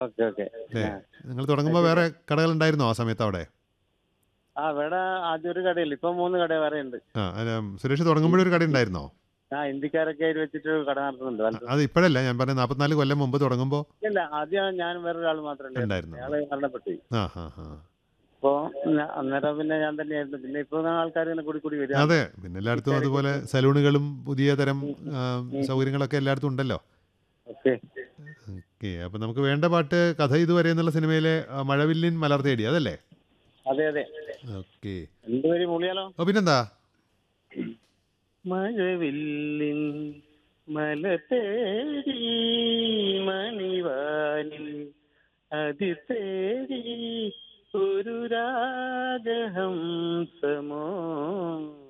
Okay okay അല്ലേ നിങ്ങൾ തുടങ്ങുമ്പോൾ വേറെ കടകളുണ്ടായിരുന്നോ ആ സമയത്ത് അവിടെ ആ ഇവിടെ ആദ്യം ഒരു കടയില്ല ഇപ്പൊ മൂന്ന് കട വേറെ ഉണ്ട് ആ അല്ല സുരേഷ് തുടങ്ങുമ്പോഴൊരു കട ഉണ്ടായിരുന്നോ ആ ഹിന്ദിക്കാരൊക്കെ ആയിട്ട് വെച്ചിട്ട് ഒരു കട നടത്തുന്നുണ്ട് വലുത്. അത് ഇപ്പോഴല്ല ഞാൻ പറഞ്ഞ നാൽപ്പത്തിനാല് കൊല്ലം മുമ്പ് തുടങ്ങുമ്പോൾ ഇല്ല ആദ്യം ഞാൻ വേറൊരാൾ മാത്രമേ ഉണ്ടായിരുന്നു. അയാള് മരണപ്പെട്ടു ആ ഹാ ഹാ അപ്പോ ഞാ- അന്നേരം പിന്നെ ഞാൻ തന്നെയായിരുന്നു പിന്നെ ഇപ്പൊ ആൾക്കാർ ഇങ്ങനെ കൂടി കൂടി വരിക അതെ പിന്നെ എല്ലായിടത്തും അതുപോലെ സലൂണുകളും പുതിയ തരം ആ, സൗകര്യങ്ങളൊക്കെ എല്ലായിടത്തും ഉണ്ടല്ലോ ഓക്കെ ഓക്കെ അപ്പൊ നമുക്ക് വേണ്ട പാട്ട് കഥ ഇതുവരെ എന്നുള്ള സിനിമയിലെ ആ, മഴവില്ലിൻ മലർ തേടി അതല്ലേ അതെ അതെ ഓക്കെ രണ്ടുപേരും മൂളിയാലോ ഓ പിന്നെന്താ മഴവില്ലിൻ മല തേടി മണിവാനിൽ അതി തേടി ഒരു രാഗഹംസമോ